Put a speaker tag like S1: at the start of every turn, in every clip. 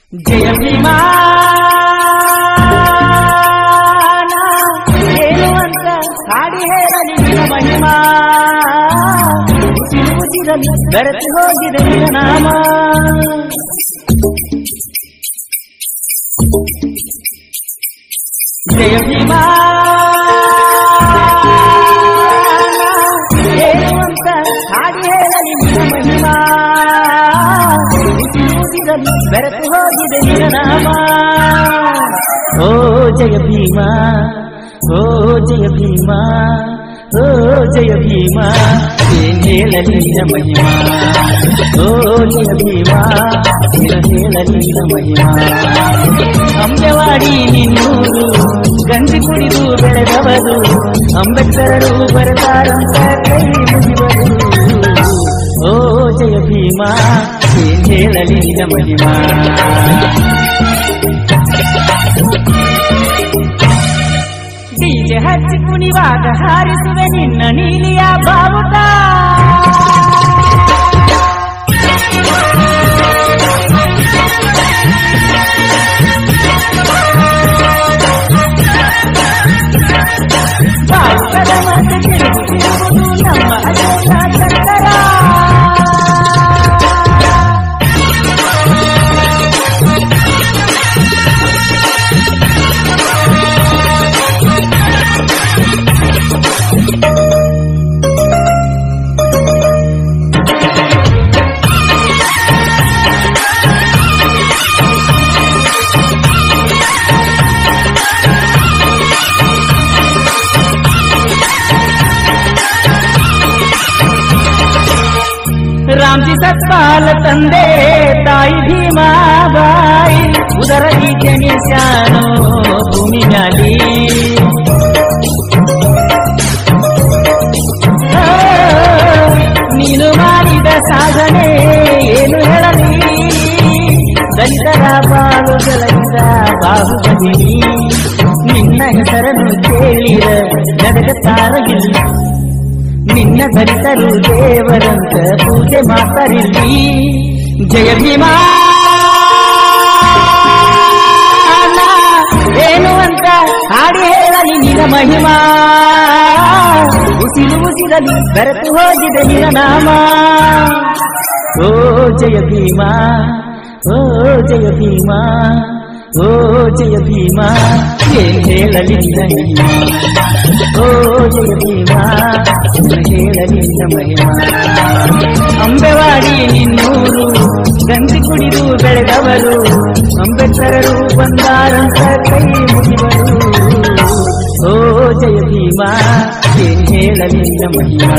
S1: ಜಯ ಭೀಮಾ ಏನು ಅಂತ ಹಾಡಿ ಹೇಳಲಿ ನಿನ್ನ ಮಹಿಮಾ ಉಸಿರುಸಿರಲಿ ಬೆರೆತು ಹೋಗಿದೆ ನಿನ್ನ ನಾಮ ಜಯ ಭೀಮಾ ಏನು ಅಂತ ಹಾಡಿ ಹೇಳಲಿ ನಿನ್ನ ಮಹಿಮಾ ಉಸಿರುಸಿರಲಿ ಬೆರೆತು ಹೋಗಿದೆ ನಿನ್ನ ನಾಮ ಓ ಜಯ ಭೀಮಾ ಓ ಜಯ ಭೀಮಾ ಓ ಜಯ ಭೀಮಾ ಏನ್ ಹೇಳಲಿ ನಿನ್ನ ಮಹಿಮಾ ಓ ಜಯ ಭೀಮಾ ಏನ್ ಹೇಳಲಿ ನಿನ್ನ ಮಹಿಮಾ ಅಂಬೆವಾಡಿ ನಿನ್ನೂರು ಗಂಜಿ ಕುಡಿದು ಬೆಳೆದವರು ಅಂಬೇಡ್ಕರರು ಬರದಾರಂತ ಕೈ ಮುಗಿವರು ಓ ಜಯ ಭೀಮಾ ಏನ್ ಹೇಳಲಿ ನಿನ್ನ ಮಹಿಮಾ ಡಿಜೆ ಹಚ್ಚಿ ಕುಣಿವಾಗ ಹಾರಿಸುವೆ ನಿನ್ನ ನೀಲಿಯ ಬಾವುಟ ಬಾವುಟದ ಮಧ್ಯೆ ತಿರುಗುತ್ತಿರುವುದು ನಮ್ಮ ಅಜೋಗ ಚಕ್ರ ರಾಮ್ಜಿ ಸತ್ಪಾಲ ತಂದೆ ತಾಯಿ ಭೀಮಾಬಾಯಿ ಉದರದಿ ಜನಿಸ್ಯಾನೋ ಭೂಮಿ ಮ್ಯಾಲಿ ಆ, ನೀನು ಮಾಡಿದ ಸಾಧನೆ ಏನು ಹೇಳಲಿ ದಲಿತರ ಬಾಳು ಬೆಳಗಿದ ಬಾಹುಬಲಿ ನಿನ್ನ ಹೆಸರನ್ನು ಕೇಳಿದ ನಡೆದ ಇಲ್ಲ ನಿನ್ನ ದಲಿತರು ದೇವರಂತ ಪೂಜೆ ಮಾಡ್ತಾರಿಲ್ಲಿ ಜಯ ಭೀಮಾ ಏನು ಅಂತ ಹಾಡಿ ಹೇಳಲಿ ನಿನ್ನ ಮಹಿಮಾ ಉಸಿರು ಉಸಿರಲಿ ಬೆರೆತು ಹೋಗಿದೆ ನಿನ್ನ ನಾಮ ಓ ಜಯ ಭೀಮಾ ಓ ಜಯ ಭೀಮಾ ಓ ಜಯ ಭೀಮಾ ಏನ್ ಹೇಳಲಿ ನಿನ್ನ ಮಹಿಮಾ ಓ ಜಯ ಭೀಮಾ ಏನ್ ಹೇಳಲಿ ನಿನ್ನ ಮಹಿಮಾ ಅಂಬೆವಾಡಿ ನಿನ್ನೂರು ಗಂಜಿ ಕುಡಿದು ಬೆಳೆದವರು ಅಂಬೇಡ್ಕರರು ಬಂದಾರಂತ ಕೈ ಮುಗಿವರು ಓ ಜಯ ಭೀಮಾ ಏನ್ ಹೇಳಲಿ ನಿನ್ನ ಮಹಿಮಾ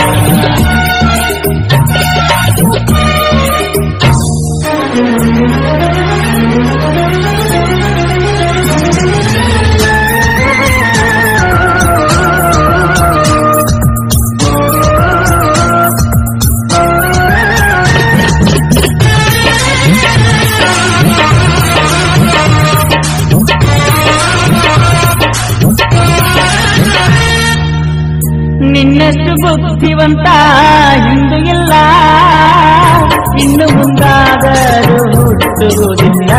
S1: ನಿನ್ನಷ್ಟು ಬುದ್ಧಿವಂತ ಇಂದು ಇಲ್ಲ ಇನ್ನು ಮುಂದಾದರೂ ಹುಟ್ಟುವುದಿಲ್ಲ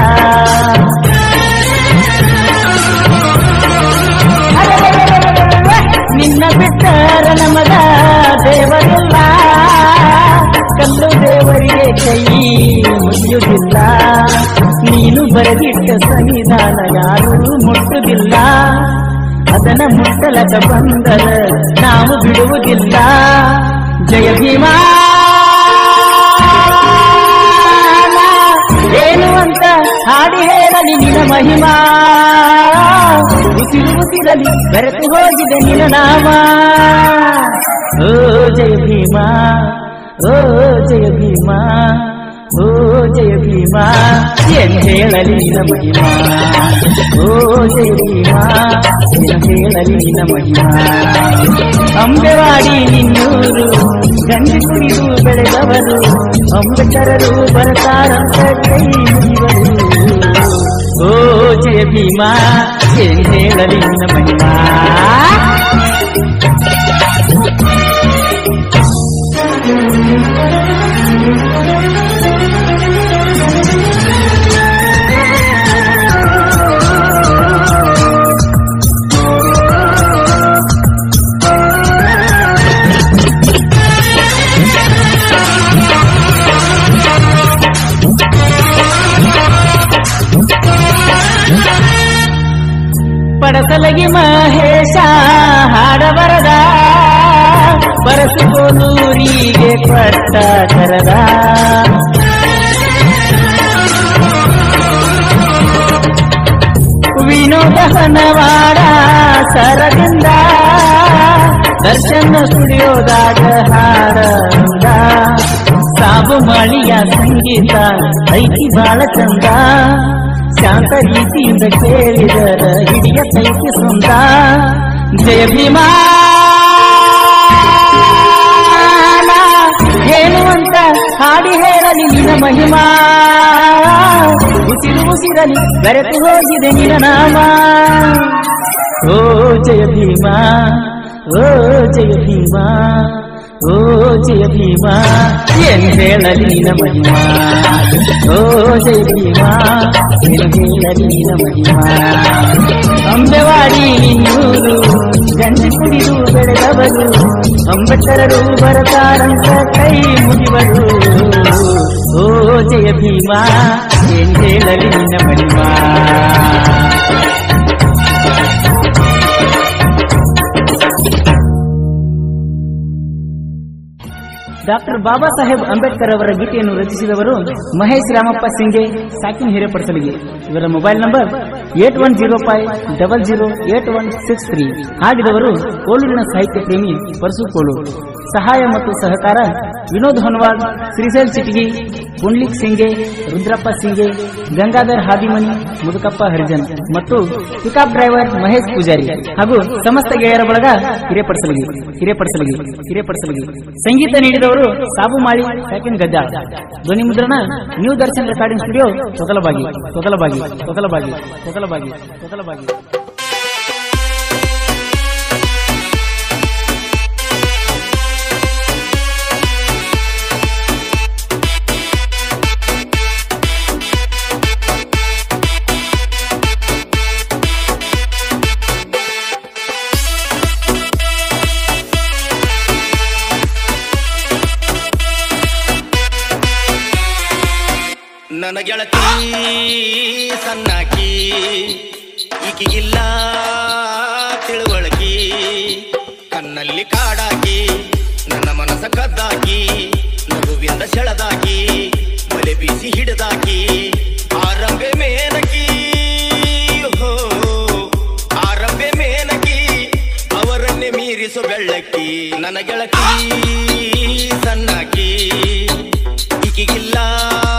S1: ನಿನ್ನ ಬಿಟ್ಟರ ನಮಗ ದೇವರಿಲ್ಲ ಕಲ್ಲು ದೇವರಿಗೆ ಕೈ ಮುಗಿಯುವುದಿಲ್ಲ ನೀನು ಬರೆದಿಟ್ಟ ಸಂವಿಧಾನ ಯಾರೂ ಮುಟ್ಟುವುದಿಲ್ಲ ಅದನ್ನ ಮುಟ್ಟಲಕ ಬಂದರ ನಾವು ಬಿಡುವುದಿಲ್ಲ ಜಯ ಭೀಮಾ ಏನು ಅಂತ ಹಾಡಿ ಹೇಳಲಿ ನಿನ್ನ ಮಹಿಮಾ ಉಸಿರು ಉಸಿರಲಿ ಬೆರೆತು ಹೋಗಿದೆ ನಿನ್ನ ನಾಮ ಓ ಜಯ ಭೀಮಾ ಓ ಜಯ ಭೀಮಾ ಓ ಜಯ ಭೀಮಾ ಏನ್ ಹೇಳಲಿ ನಿನ್ನ ಮಹಿಮಾ ಓ ಜಯ ಭೀಮಾ ಏನ್ ಹೇಳಲಿ ನಿನ್ನ ಮಹಿಮಾ ಅಂಬೆವಾಡಿ ನಿನ್ನೂರು ಗಂಜಿ ಕುಡಿದು ಬೆಳೆದವರು ಅಂಬೇಡ್ಕರರು ಬರ್ತಾರಂತ ಕೈ ಮುಗಿವರು ಓ ಜಯ ಭೀಮಾ ಏನ್ ಹೇಳಲಿ ನಿನ್ನ ಮಹಿಮಾ ಪಡಸಲಗಿ ಮಹೇಶ ಹಾಡಬರದ ಪರಸುಗೋಲೂರಿಗೆ ಕೊಟ್ಟ ಕರದ ವಿನೋದ ಹನವಾಡ ಸರದಿಂದ ದರ್ಶನ ಸ್ಟುಡಿಯೋದಾಗ ಹಾಡಂದ ಸಾಬು ಮಳಿಯ ಸಂಗೀತ ಐತಿ ಬಾಳ ಚಂದ ಶಾಂತ ರೀತಿಯಿಂದ ಕೇಳಿದರ ಹಿಡಿಯ ಕೈತಿ ಸುಂದ ಜಯ ಭೀಮಾ ಏನು ಅಂತ ಹಾಡಿ ಹೇಳಲಿ ನಿನ್ನ ಮಹಿಮಾ ಉಸಿರು ಉಸಿರಲಿ ಬೆರೆತು ಹೋಗಿದೆ ನಿನ್ನ ನಾಮ ಓ ಜಯ ಭೀಮಾ ಓ ಜಯ ಭೀಮಾ ಓ ಜಯ ಭೀಮಾ ಏನ್ ಹೇಳಲಿ ನಿನ್ನ ಮಹಿಮಾ ಓ ಜಯ ಭೀಮಾ ಏನು ಹೇಳಲಿ ನಿನ್ನ ಮಹಿಮಾ ಅಂಬೆವಾಡಿ ನಿನ್ನೂರು ಗಂಜಿ ಕುಡಿದು ಬೆಳೆದವರು ಅಂಬೇಡ್ಕರರು ಬರತಾರಂತ ಕೈ ಮುಗಿವರು ಓ ಜಯ ಭೀಮಾ ಏನ್ ಹೇಳಲಿ ನಿನ್ನ ಮಹಿಮಾ ಡಾಕ್ಟರ್ ಬಾಬಾ ಸಾಹೇಬ್ ಅಂಬೇಡ್ಕರ್ ಅವರ ಗೀತೆಯನ್ನು ರಚಿಸಿದವರು ಮಹೇಶ್ ರಾಮಪ್ಪ ಸಿಂಗೆ ಸಾಕಿನ್ ಹಿರೇಪಡಿಸಲಿಗೆ ಇವರ mobile number eight one zero five double zero eight one six three ಹಾಡಿದವರು ಕೋಲೂರಿನ ಸಾಹಿತ್ಯ ಪ್ರೇಮಿ ಪರಸು ಕೋಳು ಸಹಾಯ ಮತ್ತು ಸಹಕಾರ ವಿನೋದ್ ಹೊನ್ವಾಡ್ ಶ್ರೀಶೈಲ್ ಚಿಟಗಿ ಪುಂಡ್ಲಿಕ್ ಸಿಂಗೆ ರುದ್ರಪ್ಪ ಸಿಂಗೆ ಗಂಗಾಧರ್ ಹಾದಿಮನಿ ಮುದುಕಪ್ಪ ಹರಿಜನ್ ಮತ್ತು ಪಿಕಪ್ ಡ್ರೈವರ್ ಮಹೇಶ್ ಪೂಜಾರಿ ಹಾಗೂ ಸಮಸ್ತ ಗೆಳೆಯರ ಬಳಗ ಹಿರೇಪಡಿಸಲಿಗೆ ಹಿರೇಪಡಿಸಲಿಗೆ ಹಿರೇಪಡಿಸಲಿಗೆ ಸಂಗೀತ ನೀಡಿದವರು ಸಾಬು ಮಾಳಿ ಸೆಕೆಂಡ್ ಗದ್ದ ಧ್ವನಿ ಮುದ್ರಣ new Darshan recording studio Togalabagi Togalabagi Togalabagi Togalabagi Togalabagi
S2: ನನ್ನ ಗೆಳತಿ ಸಣ್ಣಾಕಿ ಈಕಿಗಿಲ್ಲ ತಿಳುವಳಕಿ ಕಣ್ಣಲ್ಲಿ ಕಾಡಾಕಿ ನನ್ನ ಮನಸ್ಸ ಕದ್ದಾಕಿ ನಗುವಿಂದ ಸೆಳೆದಾಕಿ ಬಲೆ ಬೀಸಿ ಹಿಡಿದಾಕಿ ಆರಂಭೆ ಮೇನಕಿ ಹೋ ಆರಂಭೆ ಮೇನಕಿ ಅವರನ್ನೇ ಮೀರಿಸು ಬೆಳ್ಳಕ್ಕಿ ನನ್ನ ಗೆಳತಿ ಸಣ್ಣಾಕಿ ಈಕಿಗಿಲ್ಲ